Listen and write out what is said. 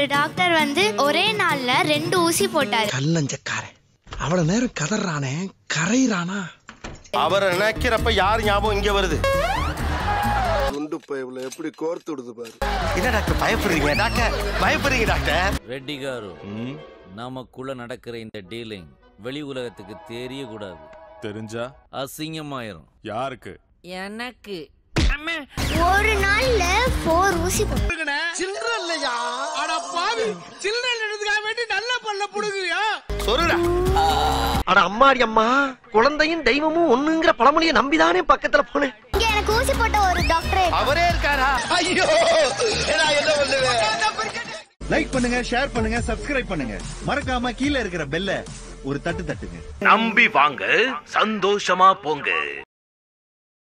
ஒரு டாக்டர் வந்து ஒரே நாள்ல ரெண்டு ஊசி போட்டாரு கல்லஞ்சக்காரன் அவ்வளவு நேரம் கதறானே கரையிறானா அவரை நினைக்கிறப்ப யார் ஞாபகம் இங்க வருது குண்டு பைப்ல எப்படி கோர்த்து விடுது பாரு என்ன டாக்டர் பயப்படுறீங்க டாக்டர் பயப்படுறீங்க டாக்டர் ரெட்டி காரு நமக்குள்ள நடக்கிற இந்த டீலிங் வெளி உலகத்துக்கு தெரியக்கூடாது தெரிஞ்சா அசிங்கமாயிரும் யாருக்கு எனக்கு ஒரு நாள்ல ஃபோர் ஊசி போட்டாரு சொல்லுடா அட அம்மாடி அம்மா குழந்தையும் தெய்வமும் ஒண்ணுங்கிற பழமொழியை நம்பிதானே பக்கத்துல போனேன் இங்க எனக்கு ஊசி போட்ட ஒரு டாக்டரே அவரே இருக்காரா ஐயோ நான் என்ன பண்ணுவேன் லைக் பண்ணுங்க ஷேர் பண்ணுங்க சப்ஸ்கிரைப் பண்ணுங்க மறக்காம கீழே இருக்கிற பெல்ல ஒரு தட்டு தட்டுங்க நம்பி வாங்க சந்தோஷமா போங்க